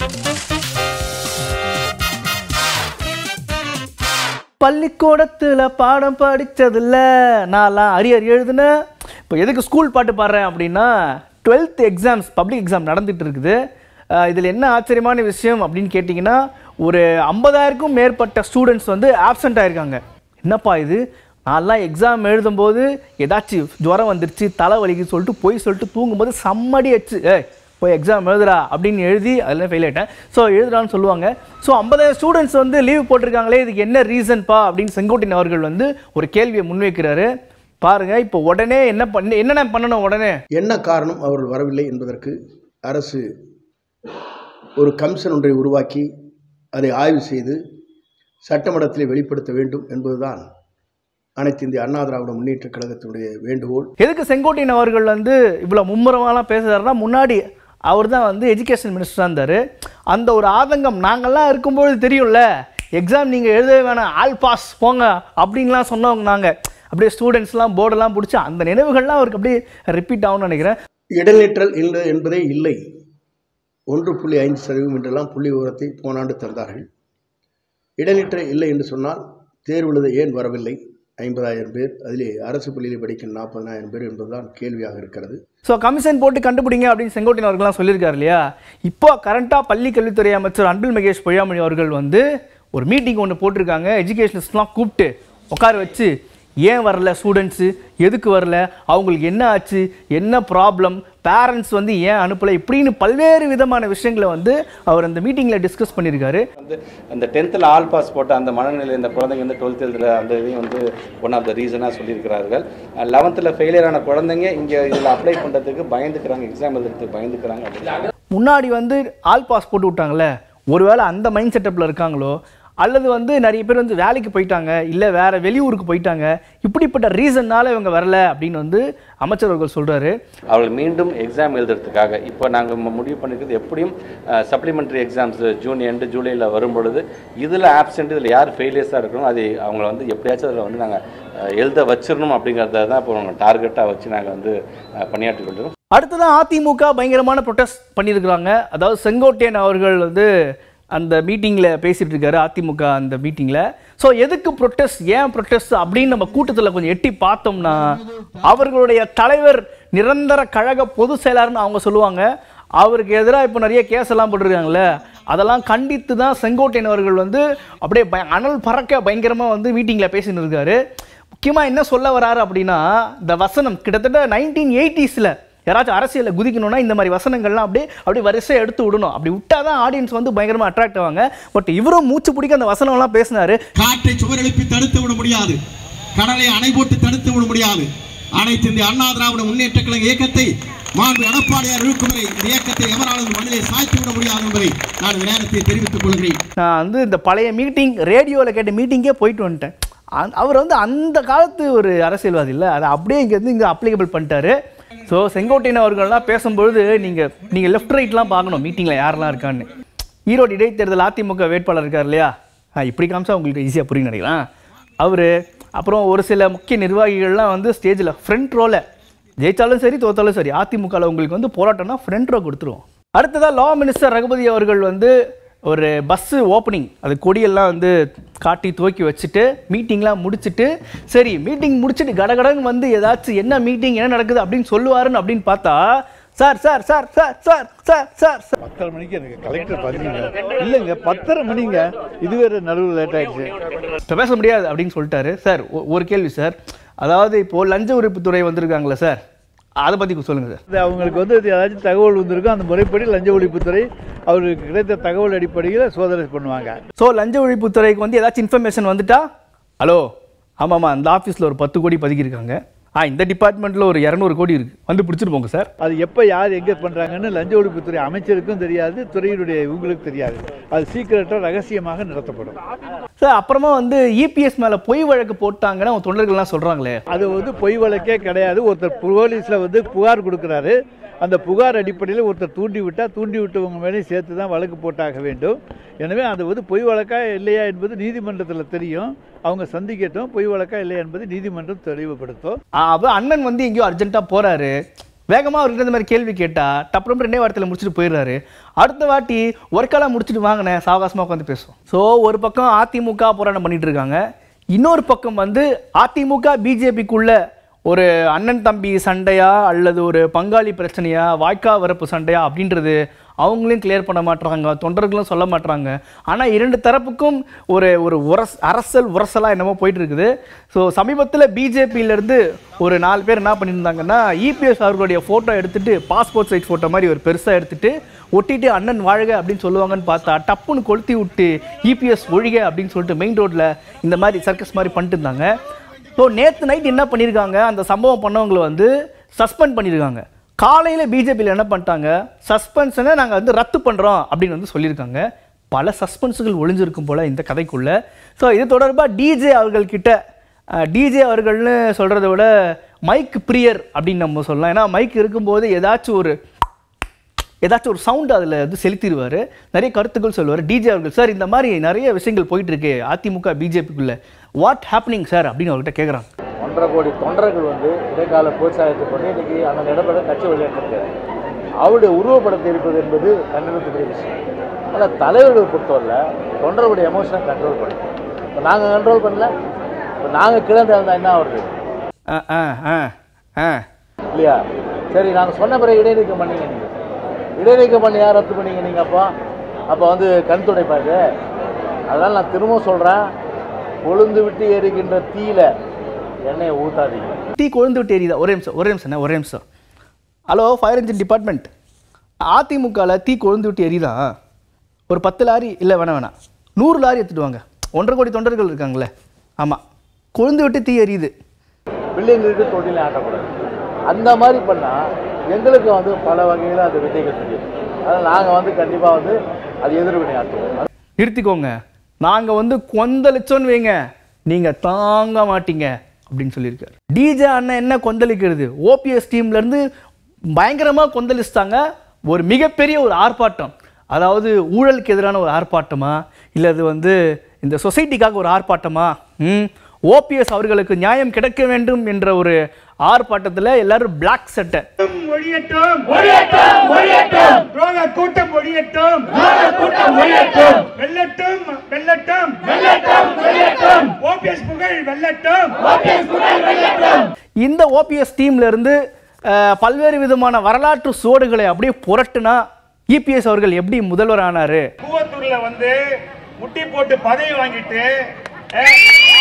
பள்ளிக்கூடத்தில் பாடம் படித்ததில்ல நான்லாம் அரியர் எழுதுனேன் இப்போ எதுக்கு ஸ்கூல் பாட்டு பாடுறேன் அப்படின்னா டுவெல்த் எக்ஸாம்ஸ் பப்ளிக் எக்ஸாம் நடந்துட்டு இருக்குது இதில் என்ன ஆச்சரியமான விஷயம் அப்படின்னு கேட்டிங்கன்னா ஒரு ஐம்பதாயிரக்கும் மேற்பட்ட ஸ்டூடெண்ட்ஸ் வந்து ஆப்சண்ட் ஆயிருக்காங்க என்னப்பா இது நான்லாம் எக்ஸாம் எழுதும்போது ஏதாச்சும் ஜுரம் வந்துருச்சு தலை வலிக்குன்னு சொல்லிட்டு போய் சொல்லிட்டு தூங்கும்போது செம்மடி வச்சு ஏய் போய் எக்ஸாம் எழுதுடா அப்படின்னு எழுதி அதில் ஃபெயில் ஆயிட்டேன் ஸோ எழுதுறான்னு சொல்லுவாங்க ஸோ ஐம்பதாயிரம் ஸ்டூடெண்ட்ஸ் வந்து லீவ் போட்டிருக்காங்களே இதுக்கு என்ன ரீசன்ப்பா அப்படின்னு செங்கோட்டையன் அவர்கள் வந்து ஒரு கேள்வியை முன்வைக்கிறாரு பாருங்க இப்போ உடனே என்ன பண்ண என்னென்ன பண்ணணும் உடனே என்ன காரணம் அவர்கள் வரவில்லை என்பதற்கு அரசு ஒரு கமிஷன் ஒன்றை உருவாக்கி அதை ஆய்வு செய்து சட்டமன்றத்தில் வெளிப்படுத்த வேண்டும் என்பதுதான் அனைத்து இந்திய அண்ணா திராவிட முன்னேற்றக் கழகத்தினுடைய வேண்டுகோள் எதுக்கு செங்கோட்டையன் அவர்கள் வந்து இவ்வளோ மும்முரமாலாம் பேசுகிறாருன்னா முன்னாடி அவர் தான் வந்து எஜுகேஷன் மினிஸ்டராக இருந்தார் அந்த ஒரு ஆதங்கம் நாங்கள்லாம் இருக்கும்பொழுது தெரியும்ல எக்ஸாம் நீங்கள் எழுதவே வேணாம் ஆல் பாஸ் போங்க அப்படின்லாம் சொன்னவங்க நாங்கள் அப்படியே ஸ்டூடெண்ட்ஸ்லாம் போர்டெல்லாம் பிடிச்சி அந்த நினைவுகள்லாம் அவருக்கு அப்படியே ரிப்பீட் ஆகும்னு நினைக்கிறேன் இடைநிற்றல் இல்லை என்பதே இல்லை ஒன்று புள்ளி ஐந்து சதவீதம் என்றெல்லாம் புள்ளி விவரத்தை போன ஆண்டு தந்தார்கள் இடைநிற்றல் இல்லை என்று சொன்னால் தேர்வு எழுத ஏன் வரவில்லை ஐம்பதாயிரம் பேர் அதிலே அரசு பள்ளியில் படிக்கிற நாற்பதாயிரம் பேர் என்பதுதான் கேள்வியாக இருக்கிறது ஸோ கமிஷன் போட்டு கண்டுபிடிங்க அப்படின்னு செங்கோட்டையன் அவர்கள்லாம் சொல்லியிருக்காரு இல்லையா இப்போ கரண்ட்டாக பள்ளி கல்வித்துறை அமைச்சர் அன்பில் மகேஷ் பொய்யாமொழி அவர்கள் வந்து ஒரு மீட்டிங் ஒன்று போட்டிருக்காங்க எஜுகேஷனிஸ்ட்லாம் கூப்பிட்டு உட்கார வச்சு ஏன் வரல ஸ்டூடெண்ட்ஸு எதுக்கு வரல அவங்களுக்கு என்ன ஆச்சு என்ன ப்ராப்ளம் பேரண்ட்ஸ் வந்து ஏன் அனுப்பலை இப்படின்னு பல்வேறு விதமான விஷயங்களை வந்து அவர் அந்த மீட்டிங்கில் டிஸ்கஸ் பண்ணியிருக்காரு வந்து அந்த டென்த்தில் ஆல் பாஸ் போட்ட அந்த மனநிலை இந்த குழந்தைங்க வந்து டுவெல்த் எழுதுற அந்த இதையும் வந்து ஒன் ஆஃப் த ரீசனாக சொல்லியிருக்கிறார்கள் லெவன்த்தில் ஃபெயிலியர் ஆன குழந்தைங்க இங்கே இதில் அப்ளை பண்ணுறதுக்கு பயந்துக்கிறாங்க எக்ஸாம் எழுதுறதுக்கு பயந்துக்கிறாங்க அப்படின்னு முன்னாடி வந்து ஆல் பாஸ் போட்டு விட்டாங்கல்ல ஒருவேளை அந்த மைண்ட் செட்டப்பில் இருக்காங்களோ அல்லது வந்து நிறைய பேர் வந்து வேலைக்கு போயிட்டாங்க இல்லை வேற வெளியூருக்கு போயிட்டாங்க இப்படிப்பட்ட ரீசன்னால இவங்க வரல அப்படின்னு வந்து அமைச்சர் அவர்கள் சொல்றாரு அவர்கள் மீண்டும் எக்ஸாம் எழுதுறதுக்காக இப்போ நாங்கள் முடிவு பண்ணிருக்கிறது எப்படியும் சப்ளிமெண்ட்ரி எக்ஸாம்ஸ் ஜூன் எண்டு ஜூலையில் வரும் பொழுது இதில் ஆப்சென்ட் இதில் யார் ஃபெயிலியர்ஸாக இருக்கணும் அதை அவங்கள வந்து எப்படியாச்சும் அதில் வந்து நாங்கள் எழுத வச்சிடணும் அப்படிங்கிறத தான் இப்போ நாங்கள் டார்கெட்டாக வச்சு நாங்கள் வந்து அஹ், பணியாற்றி கொண்டிருக்கோம் அடுத்ததான் அதிமுக பயங்கரமான ப்ரொட்டஸ்ட் பண்ணியிருக்கிறாங்க அதாவது செங்கோட்டையன் அவர்கள் வந்து அந்த மீட்டிங்கில் பேசிட்டு இருக்காரு அதிமுக அந்த மீட்டிங்கில் ஸோ எதுக்கு ப்ரொட்டஸ்ட் ஏன் ப்ரொட்டஸ்ட் அப்படின்னு நம்ம கூட்டத்தில் கொஞ்சம் எட்டி பார்த்தோம்னா அவர்களுடைய தலைவர் நிரந்தர கழக பொதுச் செயலாளர்னு அவங்க சொல்லுவாங்க அவருக்கு எதிராக இப்போ நிறைய கேஸ் எல்லாம் போட்டிருக்காங்களே அதெல்லாம் கண்டித்து தான் செங்கோட்டையன் அவர்கள் வந்து அப்படியே பய அனல் பறக்க பயங்கரமாக வந்து மீட்டிங்கில் பேசின்னு இருக்காரு முக்கியமாக என்ன சொல்ல வராரு அப்படின்னா இந்த வசனம் கிட்டத்தட்ட நைன்டீன் எயிட்டிஸில் யாராச்சும் அரசியலில் குதிக்கணும்னா இந்த மாதிரி வசனங்கள்லாம் அப்படியே அப்படியே வரிசையாக எடுத்து விடணும் அப்படி விட்டால் தான் ஆடியன்ஸ் வந்து பயங்கரமாக அட்ராக்ட் ஆவாங்க பட் இவரும் மூச்சு பிடிக்க அந்த வசனம்லாம் பேசினாரு காற்றை சுவரெழுப்பி தடுத்து விட முடியாது கடலை அணை போட்டு தடுத்து விட முடியாது அனைத்து இந்திய அண்ணா திராவிட முன்னேற்ற கழக இயக்கத்தை மாண்பு எடப்பாடியார் இருக்கும் வரை இந்த இயக்கத்தை எவராலும் மண்ணிலே சாய்த்து விட முடியாது என்பதை நான் இந்த நேரத்தில் தெரிவித்துக் கொள்கிறேன் நான் வந்து இந்த பழைய மீட்டிங் ரேடியோவில் கேட்ட மீட்டிங்கே போயிட்டு வந்துட்டேன் அந்த- அவர் வந்து அந்த காலத்து ஒரு அரசியல்வாதி இல்லை அதை அப்படியே இங்கேருந்து இங்கே அப்ளிகபிள் பண்ணிட்டாரு ஸோ செங்கோட்டையன் அவர்கள்லாம் பேசும்பொழுது நீங்கள் நீங்கள் லெஃப்ட் ரைட்லாம் பார்க்கணும் மீட்டிங்கில் யாரெல்லாம் இருக்கான்னு ஈரோடு இடைத்தேர்தல் அதிமுக வேட்பாளர் இருக்கார் இல்லையா ஆ, இப்படி காமிச்சா உங்களுக்கு ஈஸியாக புரியும் நினைக்கலாம் அவர் அப்புறம் ஒரு சில முக்கிய நிர்வாகிகள்லாம் வந்து ஸ்டேஜில் ஃப்ரண்ட் ரோல ஜெயிச்சாலும் சரி தோத்தாலும் சரி அதிமுகவில் உங்களுக்கு வந்து போராட்டம்னா ஃப்ரண்ட் ரோ கொடுத்துருவோம் அடுத்ததாக லா மினிஸ்டர் ரகுபதி அவர்கள் வந்து ஒரு பஸ்ஸு ஓப்பனிங் அது கொடியெல்லாம் வந்து காட்டி துவக்கி வச்சுட்டு மீட்டிங்லாம் முடிச்சுட்டு சரி மீட்டிங் முடிச்சுட்டு கடகடன்னு வந்து ஏதாச்சும் என்ன மீட்டிங் என்ன நடக்குது அப்படின்னு சொல்லுவாருன்னு அப்படின்னு பார்த்தா sir sir sir sir sir sir sir sir பத்தரை மணிக்கு எனக்கு கலெக்டர் பதினீங்க இல்லைங்க பத்தரை மணிங்க இது வேற நடுவில் லேட் ஆயிடுச்சு இப்போ பேச முடியாது அப்படின்னு சொல்லிட்டாரு சார் ஒ- ஒரு கேள்வி சார் அதாவது இப்போது லஞ்ச ஒழிப்புத்துறை வந்திருக்காங்களே சார் அதை பற்றி சொல்லுங்கள் சார் அது அவங்களுக்கு வந்து இது ஏதாச்சும் தகவல் வந்திருக்கும் அந்த முறைப்படி லஞ்ச ஒழிப்புத்துறை அவருக்கு கிடைத்த தகவல் அடிப்படையில் சோதனை பண்ணுவாங்க ஸோ லஞ்ச ஒழிப்புத்துறைக்கு வந்து ஏதாச்சும் இன்ஃபர்மேஷன் வந்துட்டா ஹலோ ஆமாம்மா அந்த ஆஃபீஸில் ஒரு பத்து கோடி பதுக்கியிருக்காங்க ஆ இந்த டிபார்ட்மெண்ட்டில் ஒரு இரநூறு கோடி இருக்குது வந்து பிடிச்சிட்டு போங்க சார் அது எப்போ யார் எங்கே பண்ணுறாங்கன்னு லஞ்ச ஒழிப்புத்துறை அமைச்சருக்கும் தெரியாது துறையினுடைய இவங்களுக்கு தெரியாது அது சீக்கிரட்டாக ரகசியமாக நடத்தப்படும் சார் அப்புறமா வந்து இபிஎஸ் மேலே பொய் வழக்கு போட்டாங்கன்னு அவங்க தொண்டர்கள்லாம் சொல்கிறாங்களே அது வந்து பொய் வழக்கே கிடையாது ஒருத்தர் போலீஸில் வந்து புகார் கொடுக்குறாரு அந்த புகார் அடிப்படையில் ஒருத்தர் தூண்டி விட்டால் தூண்டி விட்டவங்க மேலேயும் சேர்த்து தான் வழக்கு போட்டாக வேண்டும் எனவே அது வந்து பொய் வழக்கா இல்லையா என்பது நீதிமன்றத்தில் தெரியும் அவங்க சந்திக்கட்டும் பொய் வழக்கா இல்லையா என்பது நீதிமன்றம் தெளிவுபடுத்தும் அப்போ அண்ணன் வந்து எங்கேயோ அர்ஜென்ட்டாக போகிறாரு வேகமாக அவர்கிட்ட இந்த மாதிரி கேள்வி கேட்டால் டப்புறம் ரெண்டே வாரத்தில் முடிச்சுட்டு போயிடுறாரு அடுத்த வாட்டி ஒர்க்கெல்லாம் முடிச்சுட்டு வாங்கினேன் சாவகாசமாக உட்காந்து பேசுவோம் ஸோ ஒரு பக்கம் அதிமுக போராட்டம் பண்ணிட்டு இருக்காங்க இன்னொரு பக்கம் வந்து அதிமுக பிஜேபிக்குள்ள ஒரு அண்ணன் தம்பி சண்டையா அல்லது ஒரு பங்காளி பிரச்சனையா வாய்க்கா வரப்பு சண்டையா அப்படின்றது அவங்களையும் கிளியர் பண்ண மாட்றாங்க தொண்டர்களும் சொல்ல மாட்றாங்க ஆனால் இரண்டு தரப்புக்கும் ஒரு ஒரு உரஸ் அரசல் உரசலாக என்னமோ போயிட்டு இருக்குது ஸோ சமீபத்தில் பிஜேபியிலேருந்து ஒரு நாலு பேர் என்ன பண்ணியிருந்தாங்கன்னா இபிஎஸ் அவர்களுடைய ஃபோட்டோ எடுத்துட்டு பாஸ்போர்ட் சைஸ் ஃபோட்டோ மாதிரி ஒரு பெருசாக எடுத்துட்டு ஒட்டிட்டு அண்ணன் வாழ்க அப்படின்னு சொல்லுவாங்கன்னு பார்த்தா டப்புன்னு கொளுத்தி விட்டு இபிஎஸ் ஒழிக அப்படின்னு சொல்லிட்டு மெயின் ரோட்டில் இந்த மாதிரி சர்க்கஸ் மாதிரி பண்ணிட்டு இருந்தாங்க ஸோ நேற்று நைட் என்ன பண்ணியிருக்காங்க அந்த சம்பவம் பண்ணவங்களை வந்து சஸ்பெண்ட் பண்ணியிருக்காங்க காலையில் பிஜேபியில் என்ன பண்ணிட்டாங்க சஸ்பென்ஷனை நாங்கள் வந்து ரத்து பண்ணுறோம் அப்படின்னு வந்து சொல்லியிருக்காங்க பல சஸ்பென்ஸுகள் ஒளிஞ்சிருக்கும் போல் இந்த கதைக்குள்ள ஸோ இது தொடர்பாக டிஜே அவர்கள்கிட்ட டிஜே அவர்கள்னு சொல்கிறத விட மைக் பிரியர் அப்படின்னு நம்ம சொல்லலாம் ஏன்னா மைக் இருக்கும்போது ஏதாச்சும் ஒரு ஏதாச்சும் ஒரு சவுண்ட் அதில் வந்து செலுத்திடுவார் நிறைய கருத்துக்கள் சொல்லுவார் டிஜே அவர்கள் சார் இந்த மாதிரி நிறைய விஷயங்கள் போயிட்டு இருக்கு அதிமுக பிஜேபிக்குள்ள வாட் ஹேப்பனிங் சார் அப்படின்னு அவர்கிட்ட கேட்குறாங்க ஒன்றரை கோடி தொண்டர்கள் வந்து இடைக்கால போர்ச்சாயத்தை கொண்டு இன்னைக்கு அண்ணன் எடப்பாடி கட்சி வெளியிட்டிருக்காரு அவருடைய உருவப்படத்தை இருப்பது என்பது கண்டனத்துக்குரிய விஷயம் ஆனால் தலைவர்கள் பொறுத்தவரை தொண்டர்களுடைய எமோஷனை கண்ட்ரோல் பண்ணணும் இப்போ நாங்கள் கண்ட்ரோல் பண்ணல இப்போ நாங்கள் கிளந்து இருந்தால் என்ன வருது ஆ ஆ ஆ ஆ இல்லையா சரி நாங்கள் சொன்ன பிறகு இடைநீக்கம் பண்ணீங்க நீங்கள் இடைநீக்கம் பண்ணி யார் ரத்து பண்ணீங்க நீங்கள் அப்போ அப்போ வந்து கண் துடைப்பாது அதனால் நான் திரும்பவும் சொல்கிறேன் கொழுந்து விட்டு எரிக்கின்ற தீயில எண்ணெயை ஊற்றாதீங்க டீ கொழுந்து விட்டு எரியுதா ஒரே நிமிஷம் ஒரே நிமிஷம் அண்ணா, ஒரே நிமிஷம் ஹலோ ஃபயர் இன்ஜின் டிபார்ட்மெண்ட் அதிமுகவில் தீ கொழுந்து விட்டு எரியுதா ஒரு பத்து லாரி இல்லை வேணாம் வேணாம் நூறு லாரி எடுத்துட்டு வாங்க ஒன்றரை கோடி தொண்டர்கள் இருக்காங்களே ஆமாம் கொழுந்து விட்டு தீ எரியுது பிள்ளைங்களுக்கு தொழிலை ஆட்டக்கூடாது அந்த மாதிரி பண்ணால் எங்களுக்கு வந்து பல வகையில் அது விதைகள் தெரியும் அதனால் நாங்கள் வந்து கண்டிப்பாக வந்து அது எதிர்வினை ஆற்றுவோம் நிறுத்திக்கோங்க நாங்கள் வந்து கொந்தளிச்சோன்னு வைங்க நீங்கள் தாங்க மாட்டீங்க அப்படின்னு சொல்லியிருக்காரு டிஜே அண்ணன் என்ன கொந்தளிக்கிறது ஓபிஎஸ் டீம்லேருந்து பயங்கரமாக கொந்தளிச்சிட்டாங்க ஒரு மிகப்பெரிய ஒரு ஆர்ப்பாட்டம் அதாவது ஊழலுக்கு எதிரான ஒரு ஆர்ப்பாட்டமா இல்லை அது வந்து இந்த சொசைட்டிக்காக ஒரு ஆர்ப்பாட்டமா ம் ஓபிஎஸ் அவர்களுக்கு நியாயம் கிடைக்க வேண்டும் என்ற ஒரு ஆர்ப்பாட்டத்தில் எல்லாரும் பிளாக் சட்டை ஒழியட்டும் ஒழியட்டும் ஒழியட்டும் துரோக கூட்டம் ஒழியட்டும் துரோக கூட்டம் ஒழியட்டும் வெல்லட்டும் வெல்லட்டும் வெல்லட்டும் வெல்லட்டும் ஓபிஎஸ் புகழ் வெல்லட்டும் ஓபிஎஸ் புகழ் வெல்லட்டும் இந்த ஓபிஎஸ் டீம்ல இருந்து அஹ், பல்வேறு விதமான வரலாற்று சுவடுகளை அப்படியே புரட்டுனா இபிஎஸ் அவர்கள் எப்படி முதல்வர் ஆனாரு கூவத்தூர்ல வந்து முட்டி போட்டு பதவி வாங்கிட்டு அஹ்,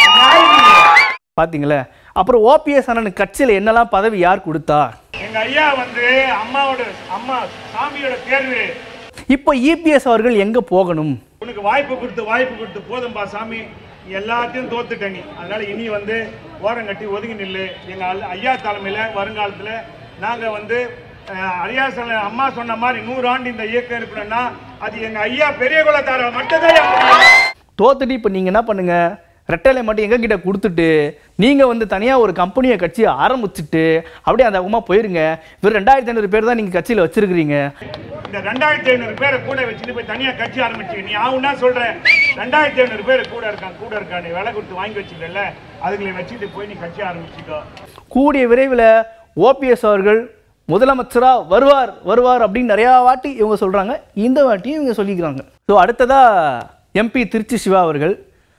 நாய் பாத்தீங்களா அப்புறம் ஓபிஎஸ் அண்ணனுக்கு கட்சியில் என்னெல்லாம் பதவி யார் கொடுத்தா எங்க ஐயா வந்து அம்மாவோட அம்மா சாமியோட தேர்வு இப்போ இபிஎஸ் அவர்கள் எங்க போகணும் உனக்கு வாய்ப்பு கொடுத்து வாய்ப்பு கொடுத்து போதும்பா சாமி நீ எல்லாத்தையும் தோத்துட்ட நீ அதனால இனி வந்து ஓரம் கட்டி ஒதுங்கி நில்லு எங்க அல்- ஐயா தலைமையில வருங்காலத்துல நாங்க வந்து அஹ், ஐயா சொன்ன அம்மா சொன்ன மாதிரி நூறு ஆண்டு இந்த இயக்கம் இருக்கணும்னா அது எங்க ஐயா பெரிய குலத்தார மட்டும்தான் முடியும். தோத்துட்டு இப்போ நீங்கள் என்ன பண்ணுங்க ரெட்டலை மட்டும் எங்ககிட்ட கொடுத்துட்டு நீங்கள் வந்து தனியாக ஒரு கம்பெனியை கட்சியை ஆரம்பிச்சுட்டு அப்படியே அந்த பக்கமாக போயிருங்க வெறும் ரெண்டாயிரத்தி ஐநூறு பேர் தான் நீங்கள் கட்சியில் வச்சிருக்கிறீங்க இந்த ரெண்டாயிரத்தி ஐநூறு பேரை கூட வச்சுட்டு போய் தனியா கட்சி ஆரம்பிச்சு நீ ஆகுனா சொல்ற ரெண்டாயிரத்தி ஐநூறு பேர் கூட இருக்கான் கூட இருக்கான் நீ விலை கொடுத்து வாங்கி வச்சுக்கல அதுகளை வச்சுட்டு போய் நீ கட்சி ஆரம்பிச்சுக்கோ கூடிய விரைவில் ஓபிஎஸ் அவர்கள் முதலமைச்சராக வருவார் வருவார் அப்படின்னு நிறையா வாட்டி இவங்க சொல்கிறாங்க இந்த வாட்டியும் இவங்க சொல்லிக்கிறாங்க ஸோ அடுத்ததாக எம்பி திருச்சி சிவா அவர்கள்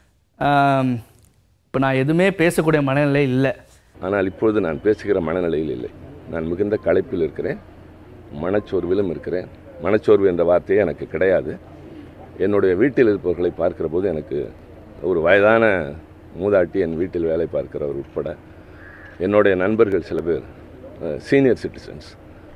இப்போ நான் எதுவுமே பேசக்கூடிய மனநிலை இல்லை ஆனால் இப்பொழுது நான் பேசுகிற மனநிலையில் இல்லை நான் மிகுந்த களைப்பில் இருக்கிறேன் மனச்சோர்விலும் இருக்கிறேன் மனச்சோர்வு என்ற வார்த்தையே எனக்கு கிடையாது என்னுடைய வீட்டில் இருப்பவர்களை பார்க்கிற போது எனக்கு ஒரு வயதான மூதாட்டி என் வீட்டில் வேலை பார்க்கிறவர் உட்பட என்னுடைய நண்பர்கள் சில பேர் senior citizens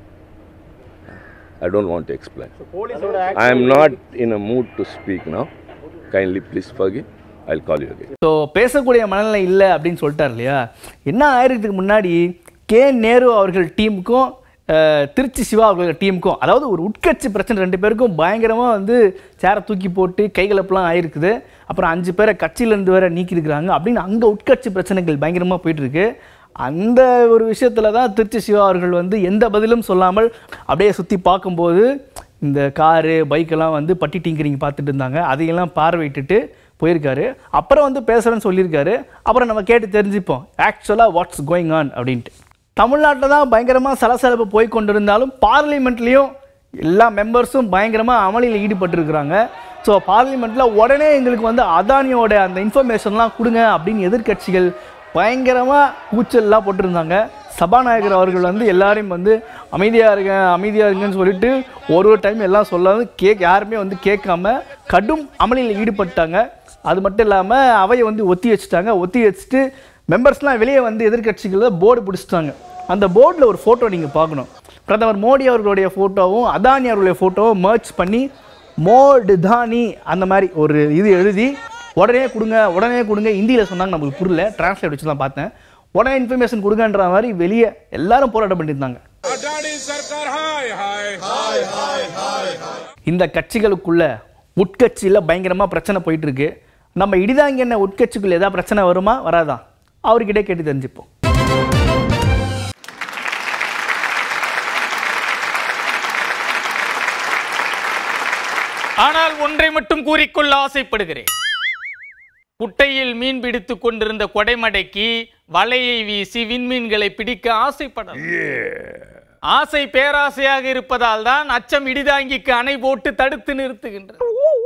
I don't want to explain I am not in a mood to speak now kindly please forgive I call you again so பேசக்கூடிய மனநிலை இல்லை அப்படின்னு சொல்லிட்டார் இல்லையா என்ன ஆயிரத்துக்கு முன்னாடி கே நேரு அவர்கள் டீமுக்கும் அஹ், திருச்சி சிவா அவர்கள் டீமுக்கும் அதாவது ஒரு உட்கட்சி பிரச்சனை ரெண்டு பேருக்கும் பயங்கரமாக வந்து சேரை தூக்கி போட்டு கைகலப்பெல்லாம் ஆயிருக்குது அப்புறம் அஞ்சு பேரை கட்சியிலேருந்து வேற நீக்கியிருக்கிறாங்க அப்படின்னு அங்கே உட்கட்சி பிரச்சனைகள் பயங்கரமாக போயிட்டு இருக்கு அந்த ஒரு விஷயத்தில் தான் திருச்சி சிவா அவர்கள் வந்து எந்த பதிலும் சொல்லாமல் அப்படியே சுற்றி பார்க்கும்போது இந்த காரு பைக்கெல்லாம் வந்து பட்டி டிங்கரிங் பார்த்துட்டு இருந்தாங்க அதையெல்லாம் பார்வையிட்டுட்டு போயிருக்காரு அப்புறம் வந்து பேசுகிறேன்னு சொல்லியிருக்காரு அப்புறம் நம்ம கேட்டு தெரிஞ்சுப்போம் ஆக்சுவலாக வாட்ஸ் கோயிங் ஆன் அப்படின்ட்டு தமிழ்நாட்டில் தான் பயங்கரமாக சலசலப்பு போய் கொண்டிருந்தாலும் பார்லிமெண்ட்லேயும் எல்லா மெம்பர்ஸும் பயங்கரமாக அமளியில் ஈடுபட்டிருக்கிறாங்க ஸோ பார்லிமெண்ட்டில் உடனே எங்களுக்கு வந்து அதானியோட அந்த இன்ஃபர்மேஷன்லாம் கொடுங்க அப்படின்னு எதிர்க்கட்சிகள் பயங்கரமாக கூச்சல்லாம் போட்டிருந்தாங்க சபாநாயகர் அவர்கள் வந்து எல்லாரையும் வந்து அமைதியாக இருங்க அமைதியாக இருங்கன்னு சொல்லிட்டு ஒரு ஒரு டைம் எல்லாம் சொல்லாது கேக் யாருமே வந்து கேட்காம கடும் அமளியில் ஈடுபட்டாங்க அது மட்டும் இல்லாமல் அவையை வந்து ஒத்தி வச்சுட்டாங்க ஒத்தி வச்சுட்டு மெம்பர்ஸ்லாம் வெளியே வந்து எதிர்க்கட்சிகளில் போர்டு பிடிச்சிட்டாங்க அந்த போர்டில் ஒரு ஃபோட்டோ நீங்கள் பார்க்கணும் பிரதமர் மோடி அவர்களுடைய ஃபோட்டோவும் அதானி அவர்களுடைய ஃபோட்டோவும் மர்ச் பண்ணி மோடு தானி அந்த மாதிரி ஒரு இது எழுதி உடனே கொடுங்க உடனே கொடுங்க ஹிந்தியில் சொன்னாங்க நம்மளுக்கு புரியல டிரான்ஸ்லேட் வச்சு தான் பார்த்தேன் உடனே இன்ஃபர்மேஷன் கொடுங்கன்ற மாதிரி வெளியே எல்லாரும் போராட்டம் பண்ணியிருந்தாங்க இந்த கட்சிகளுக்குள்ள உட்கட்சியில் பயங்கரமாக பிரச்சனை போயிட்டு இருக்கு நம்ம இடிதாங்க என்ன உட்கட்சிக்குள்ள ஏதாவது பிரச்சனை வருமா வராதா அவர்கிட்டே கேட்டு தெரிஞ்சுப்போம் ஆனால் ஒன்றை மட்டும் கூறிக்கொள்ள ஆசைப்படுகிறேன் குட்டையில் மீன் பிடித்துக் கொண்டிருந்த கொடைமடைக்கு வலையை வீசி விண்மீன்களை பிடிக்க ஆசைப்படலாம் ஆசை பேராசையாக இருப்பதால் தான் அச்சம் இடிதாங்கிக்கு அணை போட்டு தடுத்து நிறுத்துகின்றது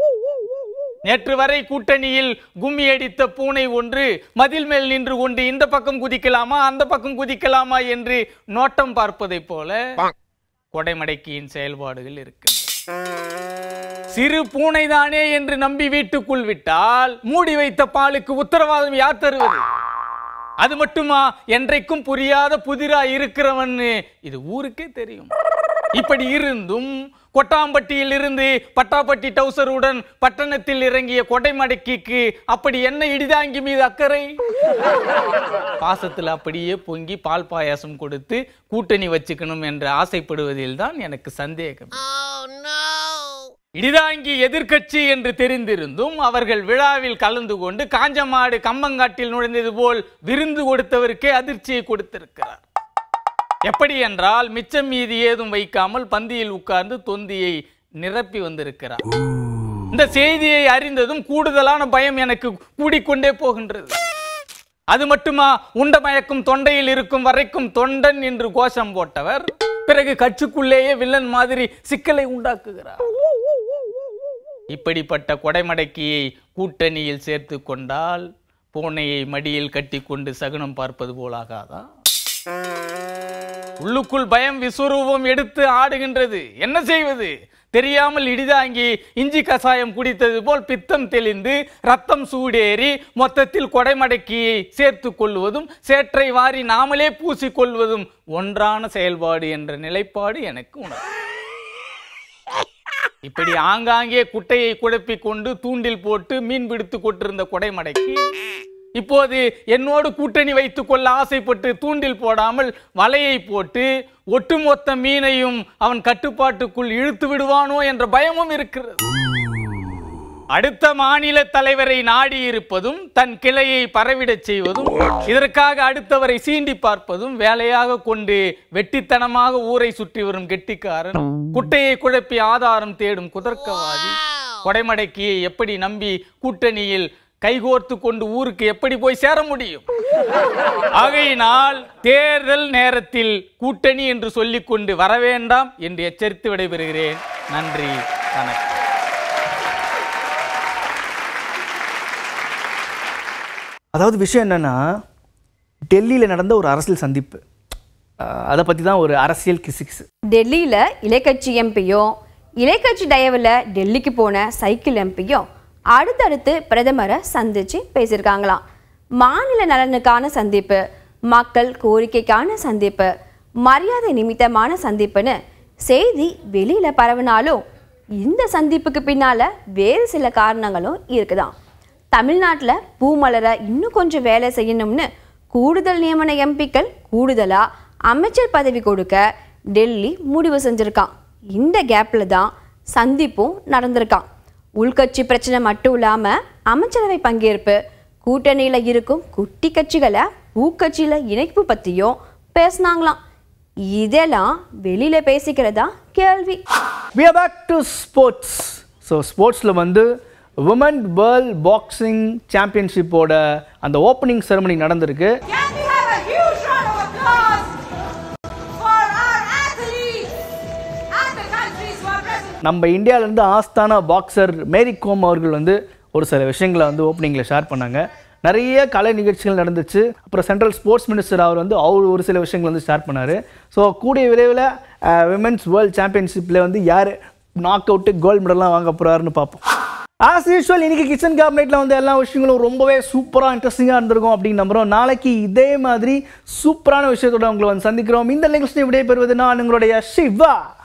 நேற்று வரை கூட்டணியில் கும்மி அடித்த பூனை ஒன்று மதில் மேல் நின்று கொண்டு இந்த பக்கம் குதிக்கலாமா அந்த பக்கம் குதிக்கலாமா என்று நோட்டம் பார்ப்பதைப் போல கொடைமடைக்கியின் செயல்பாடுகள் இருக்கு சிறு பூனைதானே என்று நம்பி வீட்டுக்குள் விட்டால் மூடி வைத்த பாலுக்கு உத்தரவாதம் யார் தருவது அது மட்டுமா என்றைக்கும் புரியாத புதிரா இருக்கிறவன்னு இது ஊருக்கே தெரியும் இப்படி இருந்தும் கொட்டாம்பட்டியில் இருந்து பட்டாப்பட்டி டவுசருடன் பட்டணத்தில் இறங்கிய கொடைமடக்கிக்கு அப்படி என்ன இடிதாங்கி மீது அக்கறை பாசத்தில் அப்படியே பொங்கி பால் பாயாசம் கொடுத்து கூட்டணி வச்சுக்கணும் என்று ஆசைப்படுவதில் தான் எனக்கு சந்தேகம் இடிதாங்கி எதிர்க்கட்சி என்று தெரிந்திருந்தும் அவர்கள் விழாவில் கலந்து கொண்டு காஞ்சமாடு கம்பங்காட்டில் நுழைந்தது போல் விருந்து கொடுத்தவருக்கே அதிர்ச்சியை கொடுத்திருக்கிறார் எப்படி என்றால் மிச்சம் மீதி ஏதும் வைக்காமல் பந்தியில் உட்கார்ந்து தொந்தியை நிரப்பி வந்திருக்கிறார் இந்த செய்தியை அறிந்ததும் கூடுதலான பயம் எனக்கு கூடிக்கொண்டே போகின்றது அது மட்டுமா உண்ட மயக்கும் தொண்டையில் இருக்கும் வரைக்கும் தொண்டன் என்று கோஷம் போட்டவர் பிறகு கட்சிக்குள்ளேயே வில்லன் மாதிரி சிக்கலை உண்டாக்குகிறார் இப்படிப்பட்ட கொடைமடக்கியை கூட்டணியில் சேர்த்து கொண்டால் பூனையை மடியில் கட்டிக்கொண்டு சகுனம் பார்ப்பது போலாகாதா உள்ளுக்குள் பயம் விஸ்வரூபம் எடுத்து ஆடுகின்றது என்ன செய்வது தெரியாமல் இடிதாங்கி இஞ்சி கசாயம் குடித்தது போல் பித்தம் தெளிந்து ரத்தம் சூடேறி மொத்தத்தில் கொடைமடக்கியை சேர்த்து கொள்வதும் சேற்றை வாரி நாமளே பூசிக்கொள்வதும் ஒன்றான செயல்பாடு என்ற நிலைப்பாடு எனக்கு உணர்வு இப்படி ஆங்காங்கே குட்டையை குழப்பிக் கொண்டு தூண்டில் போட்டு மீன் பிடித்து கொண்டிருந்த கொடைமடைக்கு இப்போது என்னோடு கூட்டணி வைத்துக் கொள்ள ஆசைப்பட்டு தூண்டில் போடாமல் வலையை போட்டு ஒட்டுமொத்த மீனையும் அவன் கட்டுப்பாட்டுக்குள் இழுத்து விடுவானோ என்ற பயமும் இருக்கிறது அடுத்த மாநில தலைவரை நாடி இருப்பதும் தன் கிளையை பரவிடச் செய்வதும் இதற்காக அடுத்தவரை சீண்டி பார்ப்பதும் வேலையாக கொண்டு வெட்டித்தனமாக ஊரை சுற்றி வரும் கெட்டிக்காரன் குட்டையை குழப்பி ஆதாரம் தேடும் குதர்க்கவாதி கொடைமடக்கியை எப்படி நம்பி கூட்டணியில் கைகோர்த்து கொண்டு ஊருக்கு எப்படி போய் சேர முடியும் ஆகையினால் தேர்தல் நேரத்தில் கூட்டணி என்று சொல்லிக்கொண்டு வரவேண்டாம் என்று எச்சரித்து விடைபெறுகிறேன் நன்றி வணக்கம் அதாவது விஷயம் என்னன்னா டெல்லியில் நடந்த ஒரு அரசியல் சந்திப்பு அஹ் அதை பற்றி தான் ஒரு அரசியல் கிசிக்ஸ் டெல்லியில் இலைக்கட்சி எம்பியும் இலைக்கட்சி தயவில் டெல்லிக்கு போன சைக்கிள் எம்பியும் அடுத்தடுத்து பிரதமரை சந்திச்சு பேசியிருக்காங்களாம் மாநில நலனுக்கான சந்திப்பு மக்கள் கோரிக்கைக்கான சந்திப்பு மரியாதை நிமித்தமான சந்திப்புன்னு செய்தி வெளியில பரவினாலும் இந்த சந்திப்புக்கு பின்னால வேறு சில காரணங்களும் இருக்குதாம் தமிழ்நாட்டில் பூமலர இன்னும் கொஞ்சம் வேலை செய்யணும்னு கூடுதல் நியமன எம்பிக்கள் கூடுதலா அமைச்சர் பதவி கொடுக்க டெல்லி முடிவு செஞ்சிருக்கான் இந்த கேப்ல தான் சந்திப்பும் நடந்திருக்கான் உள்கட்சி பிரச்சனை மட்டும் இல்லாம அமைச்சரவை பங்கேற்பு கூட்டணியில இருக்கும் குட்டி கட்சிகளை ஊக்கட்சியில இணைப்பு பத்தியும் பேசினாங்களாம் இதெல்லாம் வெளியில பேசிக்கிறதா கேள்வி we are back to sports so ஸ்போர்ட்ஸில் வந்து உமன் வேர்ல்ட் பாக்ஸிங் சாம்பியன்ஷிப்போட அந்த ஓப்பனிங் செரமனி நடந்திருக்கு Can we have a huge round of applause நம்ம இந்தியாவிலேருந்து ஆஸ்தான பாக்ஸர் மேரி கோம் அவர்கள் வந்து ஒரு சில விஷயங்களை வந்து ஓப்பனிங்கில் ஷேர் பண்ணாங்க நிறைய கலை நிகழ்ச்சிகள் நடந்துச்சு அப்புறம் சென்ட்ரல் ஸ்போர்ட்ஸ் மினிஸ்டர் அவர் வந்து அவர் ஒரு சில விஷயங்கள் வந்து ஷேர் பண்ணார் ஸோ கூடிய விரைவில் விமென்ஸ் வேர்ல்ட் சாம்பியன்ஷிப்பில் வந்து யார் நாக் அவுட்டு கோல்டு மெடல்லாம் வாங்க போகிறாருன்னு பார்ப்போம் ஆஸ் யூஸ்வல் இன்னைக்கு கிச்சன் கேபினெட்டில் வந்து எல்லா விஷயங்களும் ரொம்பவே சூப்பராக இன்ட்ரெஸ்டிங்காக இருந்திருக்கும் அப்படின்னு நம்புகிறோம் நாளைக்கு இதே மாதிரி சூப்பரான விஷயத்தோட உங்களை வந்து சந்திக்கிறோம் இந்த நிகழ்ச்சியை விடைபெறுவது நான் உங்களுடைய சிவா